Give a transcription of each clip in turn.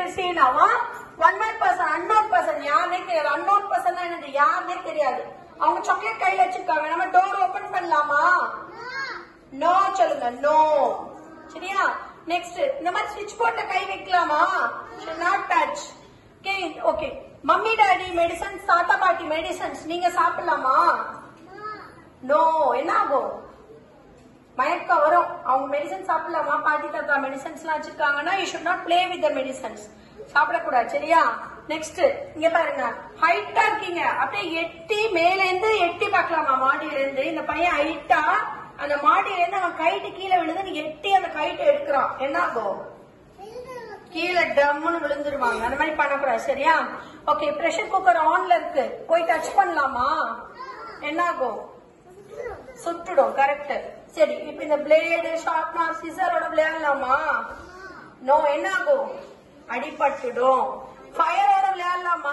receive now one more person unknown person யாருனே தெரியாது unknown person னா என்னது யாருனே தெரியாது அவங்க சாக்லேட் கையில வச்சிருக்காங்க நம்ம டோர் ஓபன் பண்ணலாமா நோ சொல்லுங்க நோ சரியா நெக்ஸ்ட் இந்த மாதிரி ஸ்விட்ச் போர்ட்ல கை வைக்கலாமா should not touch okay okay mummy daddy medicines தாத்தா பாட்டி மெடிசன்ஸ் நீங்க சாப்பிடலாமா நோ என்ன ஆகும் மயக்கம் வரும் அவங்க மெடிசன் சாப்பிடலாமா பாட்டி தாத்தா மெடிசன்ஸ் எல்லாம் வச்சிருக்காங்கன்னா you should not play with the medicines சாப்பிடக்கூடாது சரியா நெக்ஸ்ட் இங்க பாருங்க ஹைட்டா இருக்கீங்க அப்படியே எட்டி மேல இருந்து எட்டி பார்க்கலாமா மாடியில இருந்து இந்த பையன் ஹைட்டா அந்த மாடியில இருந்து அவன் கைட்டு கீழே விழுந்து நீ எட்டி அந்த கைட்டை எடுக்கிறான் என்ன ஆகும் கீழே டம்முன்னு விழுந்துருவாங்க அந்த மாதிரி பண்ணக்கூடாது சரியா ஓகே பிரஷர் குக்கர் ஆன்ல இருக்கு போய் டச் பண்ணலாமா என்ன ஆகும் சுட்டுடும் கரெக்ட் சரி இப்ப இந்த பிளேடு ஷார்ப்னர் சிசரோட விளையாடலாமா நோ என்ன ஆகும் அடிபட்டுடும் ஃபயரோட விளையாடலாமா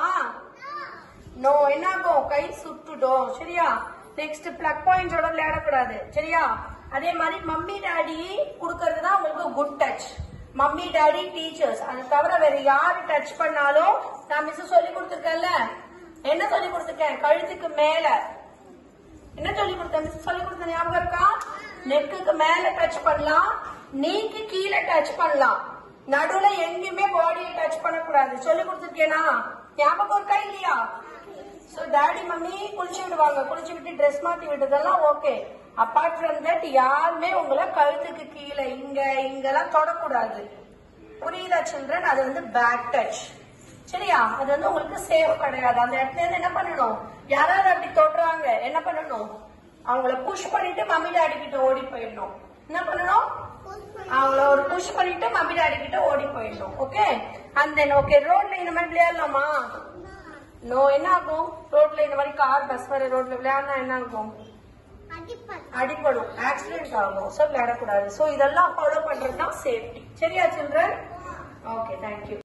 நோ என்ன ஆகும் கை சுட்டுடும் சரியா நெக்ஸ்ட் பிளக் பாயிண்ட்ஸோட விளையாடக்கூடாது சரியா அதே மாதிரி மம்மி டாடி கொடுக்கறது தான் உங்களுக்கு good touch mummy daddy teachers அது தவிர வேற யாரு டச் பண்ணாலும் நான் மிஸ் சொல்லி கொடுத்துருக்கேன்ல என்ன சொல்லி கொடுத்துருக்கேன் கழுத்துக்கு மேல என்ன சொல்லி கொடுத்தேன் மிஸ் சொல்லி கொடுத்த ஞாபகம் இருக்கா நெக்குக்கு மேல டச் பண்ணலாம் நீக்கு கீழே டச் பண்ணலாம் நடுவுல எங்கேயுமே பாடியை டச் பண்ணக்கூடாது சொல்லி கொடுத்துருக்கேனா ஞாபகம் இருக்கா இல்லையா சோ டாடி மம்மி குளிச்சு விடுவாங்க குளிச்சு விட்டு ட்ரெஸ் மாத்தி விட்டதெல்லாம் ஓகே அப்பார்ட் ஃப்ரம் தட் யாருமே உங்களை கழுத்துக்கு கீழே இங்க இங்கெல்லாம் தொடக்கூடாது புரியுதா சில்ட்ரன் அது வந்து பேக் டச் சரியா அது வந்து உங்களுக்கு சேஃப் கிடையாது அந்த இடத்துல இருந்து என்ன பண்ணணும் யாராவது அப்படி தொடுறாங்க என்ன பண்ணணும் அவங்கள புஷ் பண்ணிட்டு மம்மி டாடி கிட்ட ஓடி போயிடணும் என்ன பண்ணணும் அவங்கள ஒரு புஷ் பண்ணிட்டு மம்மி டாடி கிட்ட ஓடி போயிடணும் ஓகே அண்ட் தென் ஓகே ரோட்ல இந்த மாதிரி விளையாடலாமா நோ என்ன ஆகும் ரோட்ல இந்த மாதிரி கார் பஸ் வர ரோட்ல விளையாடினா என்ன ஆகும் அடிப்படும் ஆக்சிடென்ட் ஆகும் சோ விளையாடக்கூடாது சோ இதெல்லாம் ஃபாலோ பண்றது தான் சேஃப்டி சரியா சில்ட்ரன் ஓகே தேங்க்யூ